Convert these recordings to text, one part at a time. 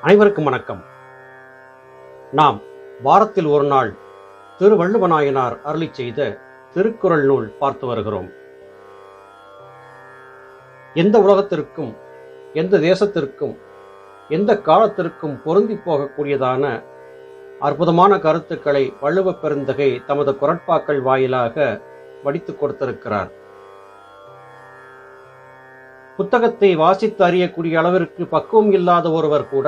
அனைவருக்கும் வணக்கம் நாம் வாரத்தில் ஒரு நாள் திருவள்ளுவநாயனார் அருளிச் செய்த திருக்குறள் நூல் பார்த்து வருகிறோம் எந்த உலகத்திற்கும் எந்த தேசத்திற்கும் எந்த காலத்திற்கும் பொருந்தி போகக்கூடியதான அற்புதமான கருத்துக்களை வள்ளுவப் பெருந்தகை தமது குரட்பாக்கள் வாயிலாக வடித்துக் கொடுத்திருக்கிறார் புத்தகத்தை வாசித்து அறியக்கூடிய அளவிற்கு பக்குவம் இல்லாத ஒருவர் கூட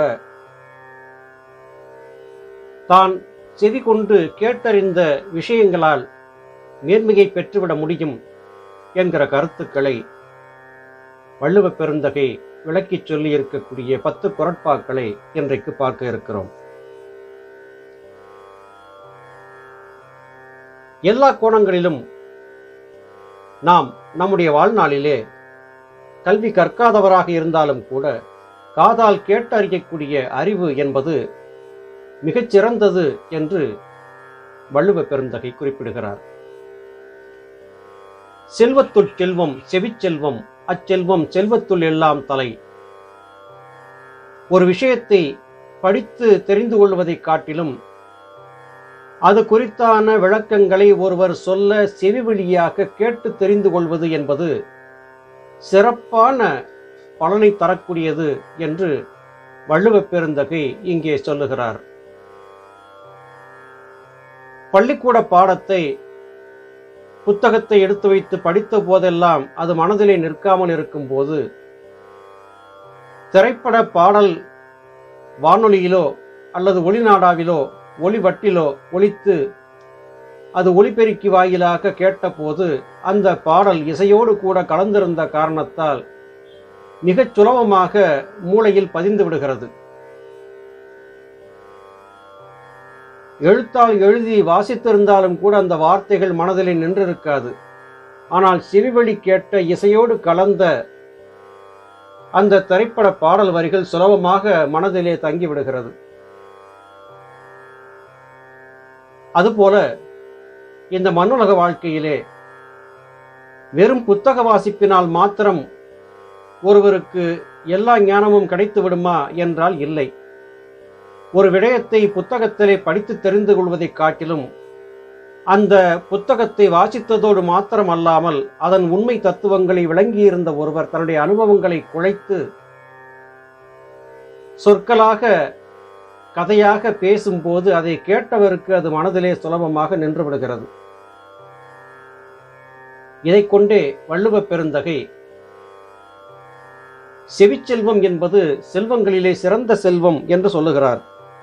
தான் செவி கொண்டு கேட்டறிந்த விஷயங்களால் மேன்மையை பெற்றுவிட முடியும் என்கிற கருத்துக்களை வள்ளுவப் பெருந்தகை விளக்கிச் சொல்லி இருக்கக்கூடிய பத்து குரட்பாக்களை இன்றைக்கு பார்க்க இருக்கிறோம் எல்லா கோணங்களிலும் நாம் நம்முடைய வாழ்நாளிலே கல்வி கற்காதவராக இருந்தாலும் கூட காதால் கேட்டறியக்கூடிய அறிவு என்பது மிகச் சிறந்தது என்று வள்ளுவ பெருந்தகை குறிப்பிடுகிறார் செல்வத்துள் செல்வம் செவிச்செல்வம் அச்செல்வம் செல்வத்துள் எல்லாம் தலை ஒரு விஷயத்தை படித்து தெரிந்து கொள்வதைக் காட்டிலும் அது குறித்தான விளக்கங்களை ஒருவர் சொல்ல செவி வழியாக கேட்டு தெரிந்து கொள்வது என்பது சிறப்பான பலனை தரக்கூடியது என்று வள்ளுவப் பெருந்தகை இங்கே சொல்லுகிறார் பள்ளிக்கூட பாடத்தை புத்தகத்தை எடுத்து வைத்து படித்த போதெல்லாம் அது மனதிலே நிற்காமல் இருக்கும்போது திரைப்பட பாடல் வானொலியிலோ அல்லது ஒளிநாடாவிலோ ஒளிவட்டிலோ ஒலித்து அது ஒளிபெருக்கி வாயிலாக கேட்டபோது அந்த பாடல் இசையோடு கூட கலந்திருந்த காரணத்தால் மிகச் சுலபமாக மூளையில் பதிந்து விடுகிறது எழுத்தால் எழுதி வாசித்திருந்தாலும் கூட அந்த வார்த்தைகள் மனதிலே நின்றிருக்காது ஆனால் செவிவழி கேட்ட இசையோடு கலந்த அந்த திரைப்பட பாடல் வரிகள் சுலபமாக மனதிலே தங்கிவிடுகிறது அதுபோல இந்த மண்ணுலக வாழ்க்கையிலே வெறும் புத்தக வாசிப்பினால் மாத்திரம் ஒருவருக்கு எல்லா ஞானமும் கிடைத்து விடுமா என்றால் இல்லை ஒரு விடயத்தை புத்தகத்திலே படித்து தெரிந்து கொள்வதைக் காட்டிலும் அந்த புத்தகத்தை வாசித்ததோடு மாத்திரம் அல்லாமல் அதன் உண்மை தத்துவங்களை விளங்கியிருந்த ஒருவர் தன்னுடைய அனுபவங்களை குழைத்து சொற்களாக கதையாக பேசும்போது அதை கேட்டவருக்கு அது மனதிலே சுலபமாக நின்று விடுகிறது இதை கொண்டே வள்ளுவப் பெருந்தகை செவிச்செல்வம் என்பது செல்வங்களிலே சிறந்த செல்வம் என்று சொல்லுகிறார்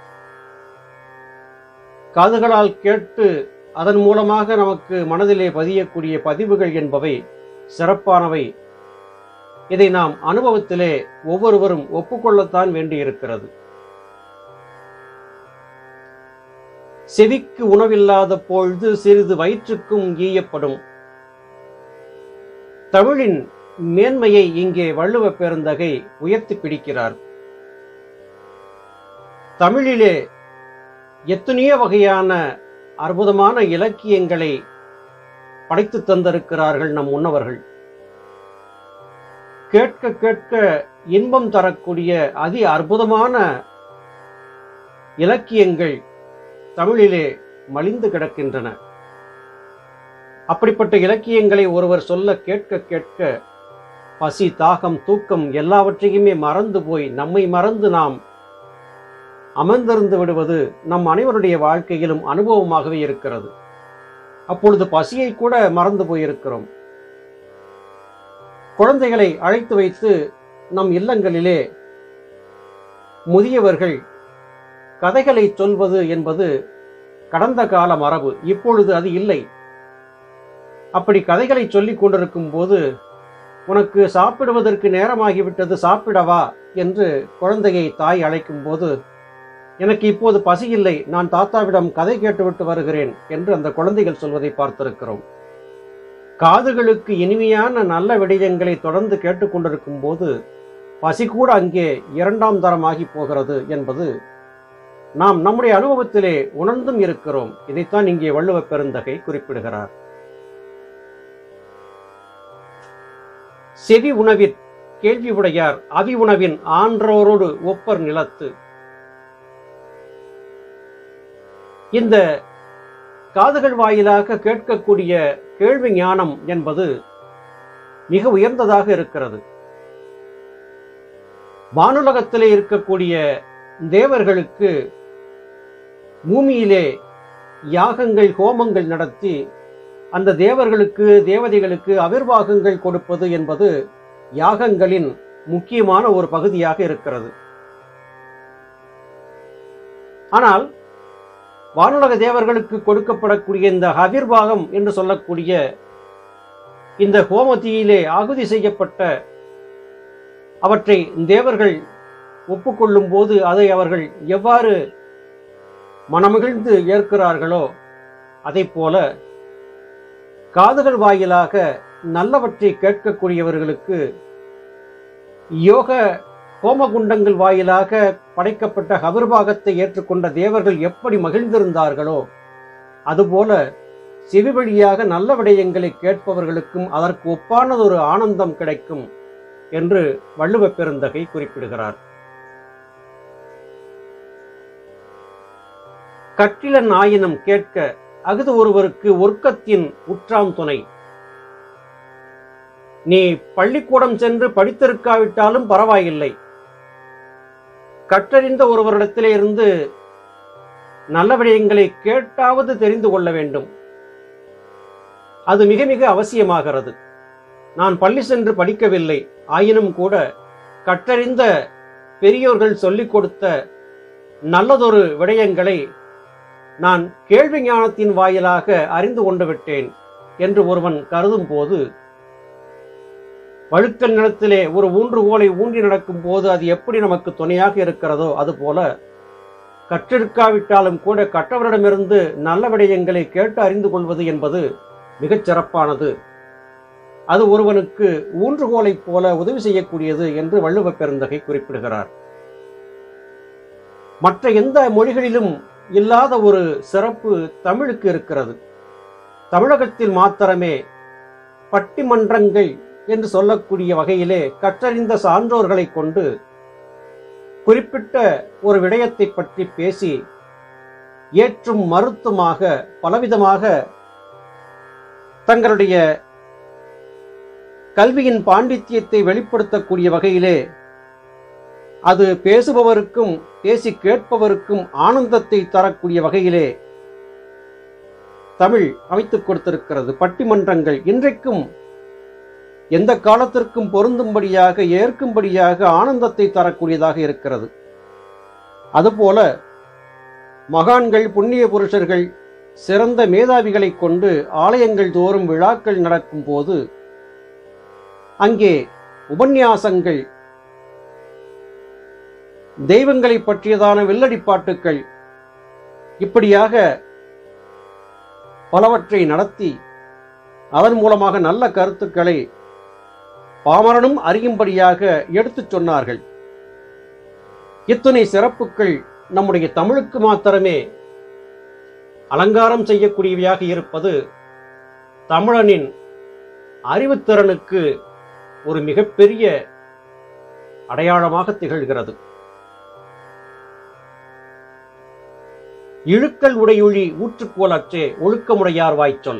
காதுகளால் கேட்டு அதன் மூலமாக நமக்கு மனதிலே பதியக்கூடிய பதிவுகள் என்பவை சிறப்பானவை இதை நாம் அனுபவத்திலே ஒவ்வொருவரும் ஒப்புக்கொள்ளத்தான் வேண்டியிருக்கிறது செவிக்கு உணவில்லாத பொழுது சிறிது வயிற்றுக்கும் ஈயப்படும் தமிழின் மேன்மையை இங்கே வள்ளுவ பெருந்தகை உயர்த்தி பிடிக்கிறார் தமிழிலே எத்தனையோ வகையான அற்புதமான இலக்கியங்களை படைத்து தந்திருக்கிறார்கள் நம் முன்னவர்கள் கேட்க கேட்க இன்பம் தரக்கூடிய அதி அற்புதமான இலக்கியங்கள் தமிழிலே மலிந்து கிடக்கின்றன அப்படிப்பட்ட இலக்கியங்களை ஒருவர் சொல்ல கேட்க கேட்க பசி தாகம் தூக்கம் எல்லாவற்றையுமே மறந்து போய் நம்மை மறந்து நாம் அமர்ந்திருந்து விடுவது நம் அனைவருடைய வாழ்க்கையிலும் அனுபவமாகவே இருக்கிறது அப்பொழுது பசியை கூட மறந்து போயிருக்கிறோம் குழந்தைகளை அழைத்து வைத்து நம் இல்லங்களிலே முதியவர்கள் கதைகளை சொல்வது என்பது கடந்த கால மரபு இப்பொழுது அது இல்லை அப்படி கதைகளை சொல்லிக் கொண்டிருக்கும் போது உனக்கு சாப்பிடுவதற்கு நேரமாகிவிட்டது சாப்பிடவா என்று குழந்தையை தாய் அழைக்கும் போது எனக்கு இப்போது பசி இல்லை நான் தாத்தாவிடம் கதை கேட்டுவிட்டு வருகிறேன் என்று அந்த குழந்தைகள் சொல்வதை பார்த்திருக்கிறோம் காதுகளுக்கு இனிமையான நல்ல விடயங்களை தொடர்ந்து கேட்டுக்கொண்டிருக்கும் போது பசி கூட அங்கே இரண்டாம் தரமாகி போகிறது என்பது நாம் நம்முடைய அனுபவத்திலே உணர்ந்தும் இருக்கிறோம் இதைத்தான் இங்கே வள்ளுவ பெருந்தகை குறிப்பிடுகிறார் செவி உணவிற் கேள்வி உடையார் அவி உணவின் ஆன்றோரோடு ஒப்பர் நிலத்து இந்த காதுகள் வாயிலாக கேட்கக்கூடிய கேள்வி ஞானம் என்பது மிக உயர்ந்ததாக இருக்கிறது வானுலகத்திலே இருக்கக்கூடிய தேவர்களுக்கு பூமியிலே யாகங்கள் ஹோமங்கள் நடத்தி அந்த தேவர்களுக்கு தேவதைகளுக்கு அவிர்வாகங்கள் கொடுப்பது என்பது யாகங்களின் முக்கியமான ஒரு பகுதியாக இருக்கிறது ஆனால் வானுலக தேவர்களுக்கு கொடுக்கப்படக்கூடிய இந்த அவிர்வாகம் என்று சொல்லக்கூடிய இந்த ஹோமத்தியிலே ஆகுதி செய்யப்பட்ட அவற்றை தேவர்கள் ஒப்புக்கொள்ளும் போது அதை அவர்கள் எவ்வாறு மனமகிழ்ந்து ஏற்கிறார்களோ அதை போல காதுகள் வாயிலாக நல்லவற்றை கேட்கக்கூடியவர்களுக்கு யோக ஹோமகுண்டங்கள் வாயிலாக படைக்கப்பட்ட ஹவிர்பாகத்தை ஏற்றுக்கொண்ட தேவர்கள் எப்படி மகிழ்ந்திருந்தார்களோ அதுபோல செவி வழியாக நல்ல விடயங்களை கேட்பவர்களுக்கும் அதற்கு ஒப்பானதொரு ஆனந்தம் கிடைக்கும் என்று வள்ளுவ பெருந்தகை குறிப்பிடுகிறார் கற்றிலன் ஆயினம் கேட்க அகுது ஒருவருக்கு ஒர்க்கத்தின் உற்றாம் துணை நீ பள்ளிக்கூடம் சென்று படித்திருக்காவிட்டாலும் பரவாயில்லை கற்றறிந்த ஒருவரிடத்திலே இருந்து நல்ல விடயங்களை கேட்டாவது தெரிந்து கொள்ள வேண்டும் அது மிக மிக அவசியமாகிறது நான் பள்ளி சென்று படிக்கவில்லை ஆயினும் கூட கற்றறிந்த பெரியோர்கள் சொல்லிக் கொடுத்த நல்லதொரு விடயங்களை நான் கேள்வி ஞானத்தின் வாயிலாக அறிந்து கொண்டு விட்டேன் என்று ஒருவன் கருதும் போது வழுக்கல் நிலத்திலே ஒரு ஊன்றுகோலை ஊன்றி நடக்கும் போது அது எப்படி நமக்கு துணையாக இருக்கிறதோ அதுபோல கற்றிருக்காவிட்டாலும் கூட கற்றவரிடமிருந்து நல்ல விடயங்களை கேட்டு அறிந்து கொள்வது என்பது மிகச் சிறப்பானது அது ஒருவனுக்கு ஊன்றுகோலைப் போல உதவி செய்யக்கூடியது என்று வள்ளுவ பெருந்தகை குறிப்பிடுகிறார் மற்ற எந்த மொழிகளிலும் இல்லாத ஒரு சிறப்பு தமிழுக்கு இருக்கிறது தமிழகத்தில் மாத்திரமே பட்டிமன்றங்கள் என்று சொல்லக்கூடிய வகையிலே கற்றறிந்த சான்றோர்களை கொண்டு குறிப்பிட்ட ஒரு விடயத்தை பற்றி பேசி ஏற்றும் மறுத்துமாக பலவிதமாக தங்களுடைய கல்வியின் பாண்டித்தியத்தை வெளிப்படுத்தக்கூடிய வகையிலே அது பேசுபவருக்கும் பேசி கேட்பவருக்கும் ஆனந்தத்தை தரக்கூடிய வகையிலே தமிழ் அமைத்துக் கொடுத்திருக்கிறது பட்டிமன்றங்கள் இன்றைக்கும் எந்த காலத்திற்கும் பொருந்தும்படியாக ஏற்கும்படியாக ஆனந்தத்தை தரக்கூடியதாக இருக்கிறது அதுபோல மகான்கள் புண்ணிய புருஷர்கள் சிறந்த மேதாவிகளை கொண்டு ஆலயங்கள் தோறும் விழாக்கள் நடக்கும் போது அங்கே உபன்யாசங்கள் தெய்வங்களை பற்றியதான வில்லடிப்பாட்டுக்கள் இப்படியாக பலவற்றை நடத்தி அதன் மூலமாக நல்ல கருத்துக்களை பாமரனும் அறியும்படியாக எடுத்துச் சொன்னார்கள் இத்துணை சிறப்புகள் நம்முடைய தமிழுக்கு மாத்திரமே அலங்காரம் செய்யக்கூடியவையாக இருப்பது தமிழனின் அறிவுத்திறனுக்கு ஒரு மிகப்பெரிய அடையாளமாக திகழ்கிறது இழுக்கல் உடையுழி ஊற்றுக்கோலற்றே ஒழுக்கமுடையார் வாய்ச்சொல்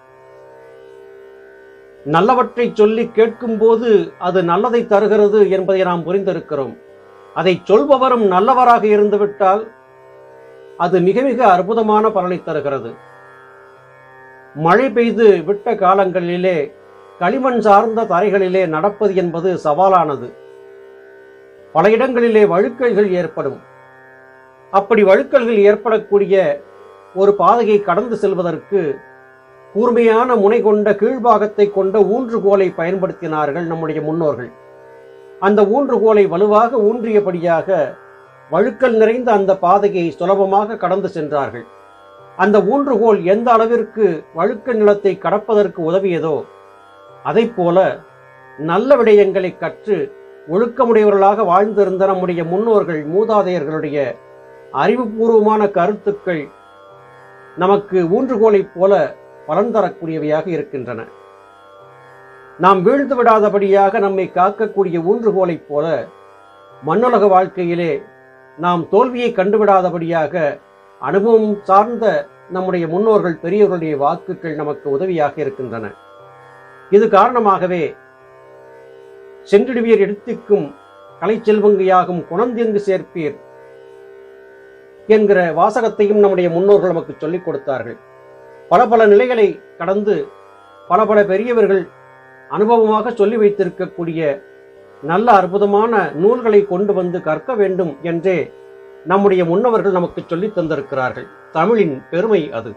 நல்லவற்றை சொல்லி கேட்கும்போது அது நல்லதை தருகிறது என்பதை நாம் புரிந்திருக்கிறோம் அதை சொல்பவரும் நல்லவராக இருந்துவிட்டால் அது மிக மிக அற்புதமான பலனை தருகிறது மழை பெய்து விட்ட காலங்களிலே களிமண் சார்ந்த தரைகளிலே நடப்பது என்பது சவாலானது பல இடங்களிலே வழுக்கல்கள் ஏற்படும் அப்படி வழுக்கல்கள் ஏற்படக்கூடிய ஒரு பாதையை கடந்து செல்வதற்கு கூர்மையான முனை கொண்ட கீழ்பாகத்தை கொண்ட ஊன்றுகோலை பயன்படுத்தினார்கள் நம்முடைய முன்னோர்கள் அந்த ஊன்றுகோலை வலுவாக ஊன்றியபடியாக வழுக்கல் நிறைந்த அந்த பாதையை சுலபமாக கடந்து சென்றார்கள் அந்த ஊன்றுகோல் எந்த அளவிற்கு வழுக்க நிலத்தை கடப்பதற்கு உதவியதோ அதைப் போல நல்ல விடயங்களை கற்று ஒழுக்கமுடையவர்களாக வாழ்ந்திருந்த நம்முடைய முன்னோர்கள் மூதாதையர்களுடைய அறிவுபூர்வமான கருத்துக்கள் நமக்கு ஊன்றுகோலைப் போல பலன் தரக்கூடியவையாக இருக்கின்றன நாம் வீழ்ந்து விடாதபடியாக நம்மை காக்கக்கூடிய ஊன்றுகோலைப் போல மண்ணுலக வாழ்க்கையிலே நாம் தோல்வியை கண்டுவிடாதபடியாக அனுபவம் சார்ந்த நம்முடைய முன்னோர்கள் பெரியவர்களுடைய வாக்குகள் நமக்கு உதவியாக இருக்கின்றன இது காரணமாகவே சென்றிடுவீர் எடுத்திக்கும் கலைச்செல்வங்கையாகும் குணந்தெங்கு சேர்ப்பீர் என்கிற வாசகத்தையும் நம்முடைய முன்னோர்கள் நமக்கு சொல்லிக் கொடுத்தார்கள் பல பல நிலைகளை கடந்து பல பல பெரியவர்கள் அனுபவமாக சொல்லி வைத்திருக்கக்கூடிய நல்ல அற்புதமான நூல்களை கொண்டு வந்து கற்க வேண்டும் என்றே நம்முடைய முன்னவர்கள் நமக்கு சொல்லித் தந்திருக்கிறார்கள் தமிழின் பெருமை அது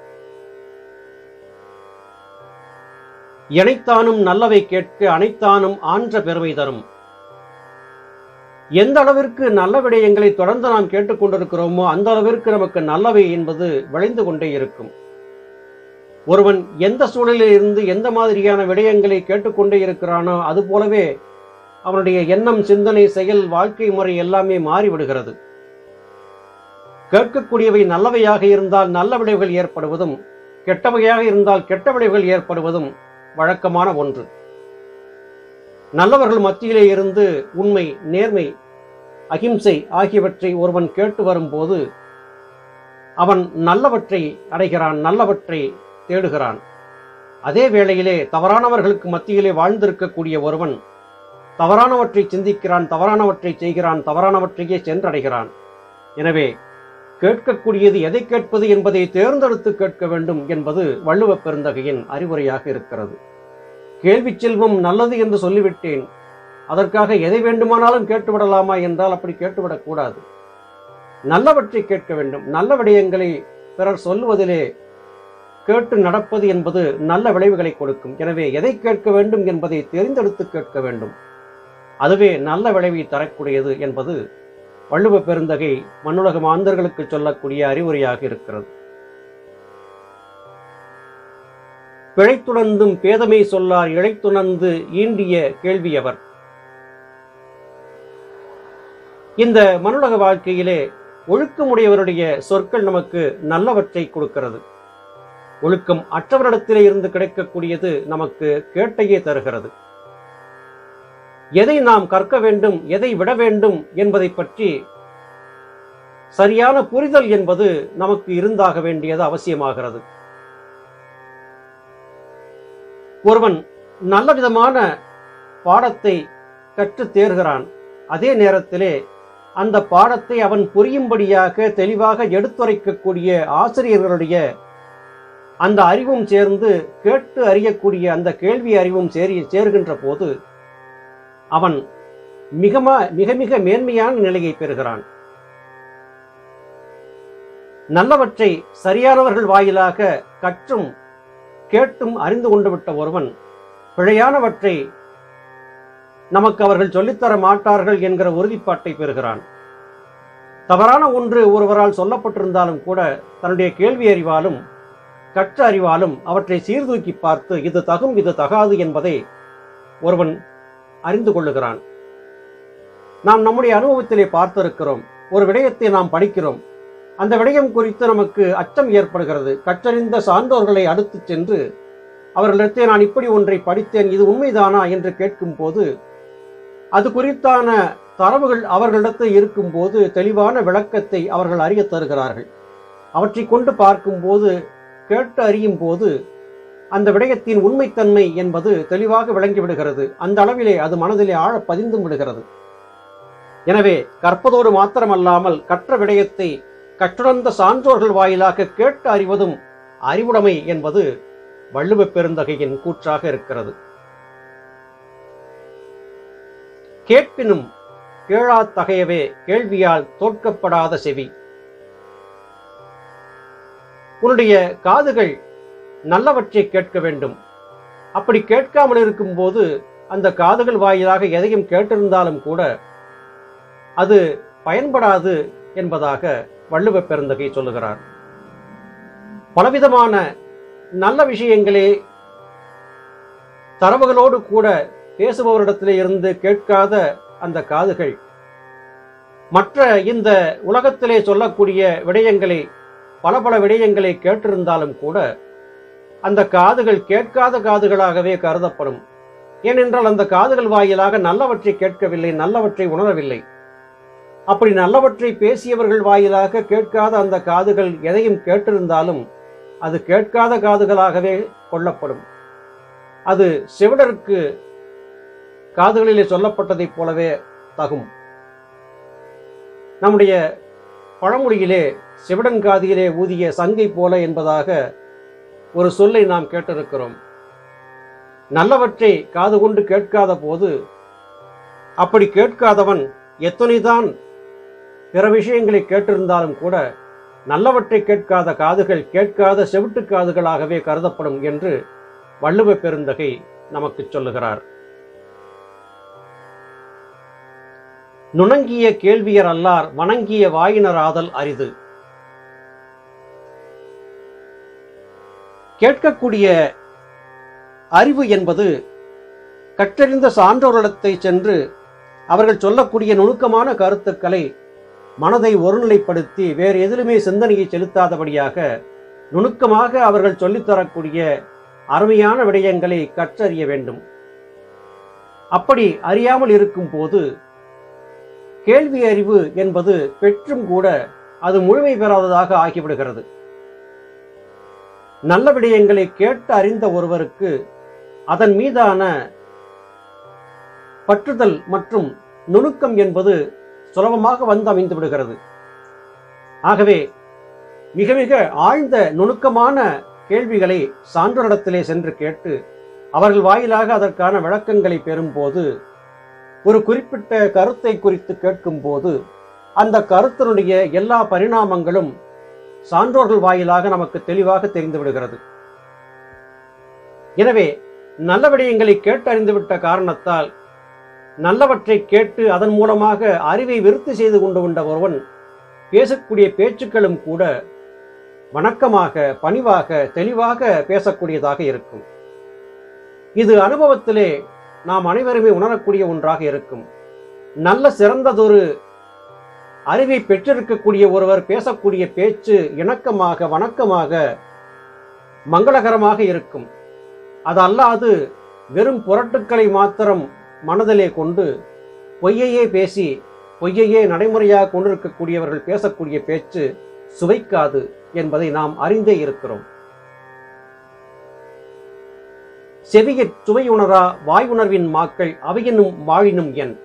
எனைத்தானும் நல்லவை கேட்க அனைத்தானும் ஆன்ற பெருமை தரும் எந்த அளவிற்கு நல்ல விடயங்களை தொடர்ந்து நாம் கேட்டுக்கொண்டிருக்கிறோமோ அந்த அளவிற்கு நமக்கு நல்லவை என்பது விளைந்து கொண்டே இருக்கும் ஒருவன் எந்த சூழலில் இருந்து எந்த மாதிரியான விடயங்களை கேட்டுக்கொண்டே இருக்கிறானோ அது போலவே அவனுடைய எண்ணம் சிந்தனை செயல் வாழ்க்கை முறை எல்லாமே மாறிவிடுகிறது கேட்கக்கூடியவை நல்லவையாக இருந்தால் நல்ல விளைவுகள் ஏற்படுவதும் கெட்டவையாக இருந்தால் கெட்ட விளைவுகள் ஏற்படுவதும் வழக்கமான ஒன்று நல்லவர்கள் மத்தியிலே இருந்து உண்மை நேர்மை அகிம்சை ஆகியவற்றை ஒருவன் கேட்டு வரும்போது அவன் நல்லவற்றை அடைகிறான் நல்லவற்றை தேடுகிறான் அதே வேளையிலே தவறானவர்களுக்கு மத்தியிலே வாழ்ந்திருக்கக்கூடிய ஒருவன் தவறானவற்றை சிந்திக்கிறான் தவறானவற்றை செய்கிறான் தவறானவற்றையே சென்றடைகிறான் எனவே கேட்கக்கூடியது எதை கேட்பது என்பதை தேர்ந்தெடுத்து கேட்க வேண்டும் என்பது வள்ளுவ பெருந்தகையின் அறிவுரையாக இருக்கிறது கேள்வி செல்வம் நல்லது என்று சொல்லிவிட்டேன் அதற்காக எதை வேண்டுமானாலும் கேட்டுவிடலாமா என்றால் அப்படி கேட்டுவிடக் கூடாது நல்லவற்றை கேட்க வேண்டும் நல்ல விடயங்களை பிறர் சொல்லுவதிலே கேட்டு நடப்பது என்பது நல்ல விளைவுகளை கொடுக்கும் எனவே எதை கேட்க வேண்டும் என்பதை தெரிந்தெடுத்து கேட்க வேண்டும் அதுவே நல்ல விளைவை தரக்கூடியது என்பது வள்ளுவ பெருந்தகை மண்ணுலக மாந்தர்களுக்கு சொல்லக்கூடிய அறிவுரையாக இருக்கிறது பிழைத்துணர்ந்தும் பேதமை சொல்லார் இழைத்துணர்ந்து ஈண்டிய கேள்வியவர் இந்த மனுலக வாழ்க்கையிலே ஒழுக்கமுடையவருடைய சொற்கள் நமக்கு நல்லவற்றை கொடுக்கிறது ஒழுக்கம் அற்றவரிடத்திலே இருந்து கிடைக்கக்கூடியது நமக்கு கேட்டையே தருகிறது எதை நாம் கற்க வேண்டும் எதை விட வேண்டும் என்பதை பற்றி சரியான புரிதல் என்பது நமக்கு இருந்தாக வேண்டியது அவசியமாகிறது ஒருவன் நல்ல விதமான பாடத்தை கற்று தேர்கிறான் அதே நேரத்திலே அந்த பாடத்தை அவன் புரியும்படியாக தெளிவாக எடுத்துரைக்கக்கூடிய ஆசிரியர்களுடைய அந்த அறிவும் சேர்ந்து கேட்டு அறியக்கூடிய அந்த கேள்வி அறிவும் சேரி சேர்கின்ற போது அவன் மிகமா மிக மிக மேன்மையான நிலையை பெறுகிறான் நல்லவற்றை சரியானவர்கள் வாயிலாக கற்றும் கேட்டும் அறிந்து கொண்டு விட்ட ஒருவன் பிழையானவற்றை நமக்கு அவர்கள் சொல்லித்தர மாட்டார்கள் என்கிற உறுதிப்பாட்டை பெறுகிறான் தவறான ஒன்று ஒருவரால் சொல்லப்பட்டிருந்தாலும் கூட தன்னுடைய கேள்வி அறிவாலும் கற்ற அறிவாலும் அவற்றை சீர்தூக்கி பார்த்து இது தகும் இது தகாது என்பதை ஒருவன் அறிந்து கொள்ளுகிறான் நாம் நம்முடைய அனுபவத்திலே பார்த்திருக்கிறோம் ஒரு விடயத்தை நாம் படிக்கிறோம் அந்த விடயம் குறித்து நமக்கு அச்சம் ஏற்படுகிறது கற்றறிந்த சான்றோர்களை அடுத்து சென்று அவர்களிடத்தே நான் இப்படி ஒன்றை படித்தேன் இது உண்மைதானா என்று கேட்கும் போது அது குறித்தான தரவுகள் அவர்களிடத்தில் இருக்கும்போது தெளிவான விளக்கத்தை அவர்கள் அறிய தருகிறார்கள் அவற்றை கொண்டு பார்க்கும்போது கேட்டு அறியும் போது அந்த விடயத்தின் உண்மைத்தன்மை என்பது தெளிவாக விளங்கிவிடுகிறது அந்த அளவிலே அது மனதிலே ஆழ பதிந்தும் விடுகிறது எனவே கற்பதோடு மாத்திரமல்லாமல் கற்ற விடயத்தை கற்றுணர்ந்த சான்றோர்கள் வாயிலாக கேட்டு அறிவதும் அறிவுடைமை என்பது வள்ளுவ பெருந்தகையின் கூற்றாக இருக்கிறது கேட்பினும் கேளாத்தகையவே கேள்வியால் தோற்கப்படாத செவி உன்னுடைய காதுகள் நல்லவற்றை கேட்க வேண்டும் அப்படி கேட்காமல் இருக்கும்போது அந்த காதுகள் வாயிலாக எதையும் கேட்டிருந்தாலும் கூட அது பயன்படாது என்பதாக வள்ளுவ பெருந்தகை சொல்லுகிறார் பலவிதமான நல்ல விஷயங்களே தரவுகளோடு கூட பேசுபவரிடத்திலே இருந்து கேட்காத அந்த காதுகள் மற்ற இந்த உலகத்திலே சொல்லக்கூடிய விடயங்களை பல பல விடயங்களை கேட்டிருந்தாலும் கூட அந்த காதுகள் கேட்காத காதுகளாகவே கருதப்படும் ஏனென்றால் அந்த காதுகள் வாயிலாக நல்லவற்றை கேட்கவில்லை நல்லவற்றை உணரவில்லை அப்படி நல்லவற்றை பேசியவர்கள் வாயிலாக கேட்காத அந்த காதுகள் எதையும் கேட்டிருந்தாலும் அது கேட்காத காதுகளாகவே கொள்ளப்படும் அது செவிடருக்கு காதுகளிலே சொல்லப்பட்டதைப் போலவே தகும் நம்முடைய பழமொழியிலே செவிடன் காதியிலே ஊதிய சங்கை போல என்பதாக ஒரு சொல்லை நாம் கேட்டிருக்கிறோம் நல்லவற்றை காது கொண்டு கேட்காத போது அப்படி கேட்காதவன் எத்தனைதான் பிற விஷயங்களை கேட்டிருந்தாலும் கூட நல்லவற்றை கேட்காத காதுகள் கேட்காத செவிட்டு காதுகளாகவே கருதப்படும் என்று வள்ளுவ பெருந்தகை நமக்கு சொல்லுகிறார் நுணங்கிய கேள்வியர் அல்லார் வணங்கிய வாயினர் ஆதல் அரிது கேட்கக்கூடிய அறிவு என்பது கற்றறிந்த சான்றோரிடத்தை சென்று அவர்கள் சொல்லக்கூடிய நுணுக்கமான கருத்துக்களை மனதை ஒருநிலைப்படுத்தி வேறு எதிலுமே சிந்தனையை செலுத்தாதபடியாக நுணுக்கமாக அவர்கள் சொல்லித்தரக்கூடிய அருமையான விடயங்களை கற்றறிய வேண்டும் அப்படி அறியாமல் இருக்கும் போது கேள்வி அறிவு என்பது பெற்றும் கூட அது முழுமை பெறாததாக ஆகிவிடுகிறது நல்ல விடயங்களை கேட்டு அறிந்த ஒருவருக்கு அதன் மீதான பற்றுதல் மற்றும் நுணுக்கம் என்பது சுலபமாக வந்து அமைந்து விடுகிறது ஆகவே மிக மிக ஆழ்ந்த நுணுக்கமான கேள்விகளை சான்றோரிடத்திலே சென்று கேட்டு அவர்கள் வாயிலாக அதற்கான விளக்கங்களை பெறும்போது ஒரு குறிப்பிட்ட கருத்தை குறித்து கேட்கும்போது அந்த கருத்தினுடைய எல்லா பரிணாமங்களும் சான்றோர்கள் வாயிலாக நமக்கு தெளிவாக தெரிந்து விடுகிறது எனவே நல்ல விடயங்களை கேட்டறிந்துவிட்ட காரணத்தால் நல்லவற்றை கேட்டு அதன் மூலமாக அறிவை விருத்தி செய்து கொண்டு கொண்ட ஒருவன் பேசக்கூடிய பேச்சுக்களும் கூட வணக்கமாக பணிவாக தெளிவாக பேசக்கூடியதாக இருக்கும் இது அனுபவத்திலே நாம் அனைவருமே உணரக்கூடிய ஒன்றாக இருக்கும் நல்ல சிறந்ததொரு அறிவை பெற்றிருக்கக்கூடிய ஒருவர் பேசக்கூடிய பேச்சு இணக்கமாக வணக்கமாக மங்களகரமாக இருக்கும் அது அல்லாது வெறும் புரட்டுக்களை மாத்திரம் மனதிலே கொண்டு பொய்யையே பேசி பொய்யையே நடைமுறையாக கொண்டிருக்கக்கூடியவர்கள் பேசக்கூடிய பேச்சு சுவைக்காது என்பதை நாம் அறிந்தே இருக்கிறோம் செவியற் சுவையுணரா வாயுணர்வின் மாக்கள் அவையினும் வாழினும் என்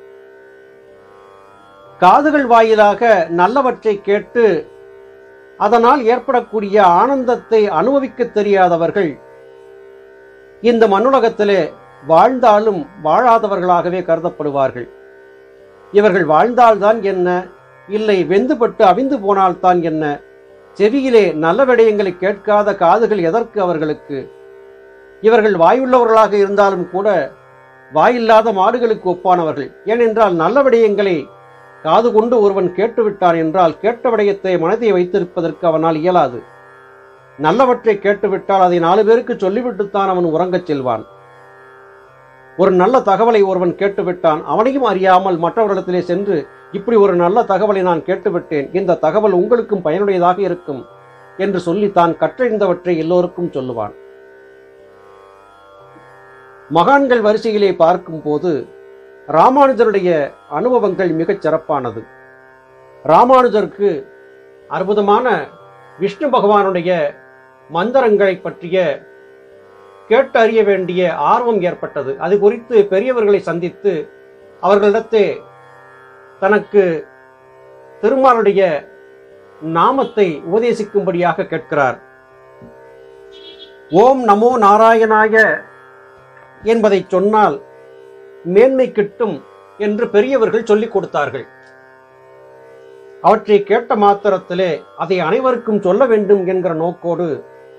காதுகள் வாயிலாக நல்லவற்றை கேட்டு அதனால் ஏற்படக்கூடிய ஆனந்தத்தை அனுபவிக்க தெரியாதவர்கள் இந்த மண்ணுலகத்திலே வாழ்ந்தாலும் வாழாதவர்களாகவே கருதப்படுவார்கள் இவர்கள் வாழ்ந்தால்தான் என்ன இல்லை வெந்துபட்டு அவிந்து போனால்தான் என்ன செவியிலே நல்ல விடயங்களை கேட்காத காதுகள் எதற்கு அவர்களுக்கு இவர்கள் வாயுள்ளவர்களாக இருந்தாலும் கூட வாயில்லாத மாடுகளுக்கு ஒப்பானவர்கள் ஏனென்றால் நல்ல விடயங்களை காது கொண்டு ஒருவன் கேட்டுவிட்டான் என்றால் கேட்ட விடயத்தை மனதை வைத்திருப்பதற்கு அவனால் இயலாது நல்லவற்றை கேட்டுவிட்டால் அதை நாலு பேருக்கு சொல்லிவிட்டுத்தான் அவன் உறங்கச் செல்வான் ஒரு நல்ல தகவலை ஒருவன் கேட்டுவிட்டான் அவனையும் அறியாமல் மற்றவரிடத்திலே சென்று இப்படி ஒரு நல்ல தகவலை நான் கேட்டுவிட்டேன் இந்த தகவல் உங்களுக்கும் பயனுடையதாக இருக்கும் என்று சொல்லி தான் கற்றறிந்தவற்றை எல்லோருக்கும் சொல்லுவான் மகான்கள் வரிசையிலே பார்க்கும்போது ராமானுஜருடைய அனுபவங்கள் மிகச் சிறப்பானது ராமானுஜருக்கு அற்புதமான விஷ்ணு பகவானுடைய மந்திரங்களை பற்றிய கேட்டு அறிய வேண்டிய ஆர்வம் ஏற்பட்டது அது குறித்து பெரியவர்களை சந்தித்து அவர்களிடத்தே தனக்கு திருமாலுடைய நாமத்தை உபதேசிக்கும்படியாக கேட்கிறார் ஓம் நமோ நாராயணாய என்பதை சொன்னால் மேன்மை கிட்டும் என்று பெரியவர்கள் சொல்லிக் கொடுத்தார்கள் அவற்றை கேட்ட மாத்திரத்திலே அதை அனைவருக்கும் சொல்ல வேண்டும் என்கிற நோக்கோடு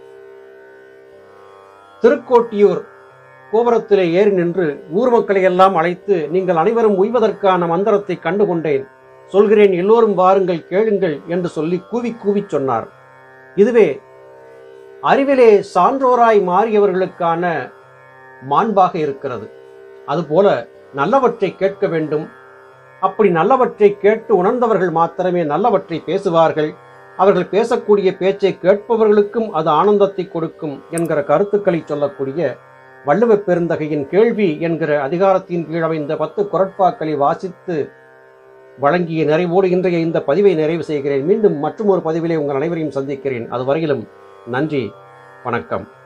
திருக்கோட்டியூர் கோபுரத்திலே ஏறி நின்று ஊர் மக்களை எல்லாம் அழைத்து நீங்கள் அனைவரும் உய்வதற்கான மந்திரத்தை கண்டுகொண்டேன் சொல்கிறேன் எல்லோரும் வாருங்கள் கேளுங்கள் என்று சொல்லி கூவி கூவி சொன்னார் இதுவே அறிவிலே சான்றோராய் மாறியவர்களுக்கான மாண்பாக இருக்கிறது அதுபோல நல்லவற்றை கேட்க வேண்டும் அப்படி நல்லவற்றை கேட்டு உணர்ந்தவர்கள் மாத்திரமே நல்லவற்றை பேசுவார்கள் அவர்கள் பேசக்கூடிய பேச்சை கேட்பவர்களுக்கும் அது ஆனந்தத்தை கொடுக்கும் என்கிற கருத்துக்களை சொல்லக்கூடிய வள்ளுவ பெருந்தகையின் கேள்வி என்கிற அதிகாரத்தின் கீழ் அமைந்த பத்து குரட்பாக்களை வாசித்து வழங்கிய நிறைவோடு இன்றைய இந்த பதிவை நிறைவு செய்கிறேன் மீண்டும் மற்றொரு பதிவிலே உங்கள் அனைவரையும் சந்திக்கிறேன் அதுவரையிலும் நன்றி வணக்கம்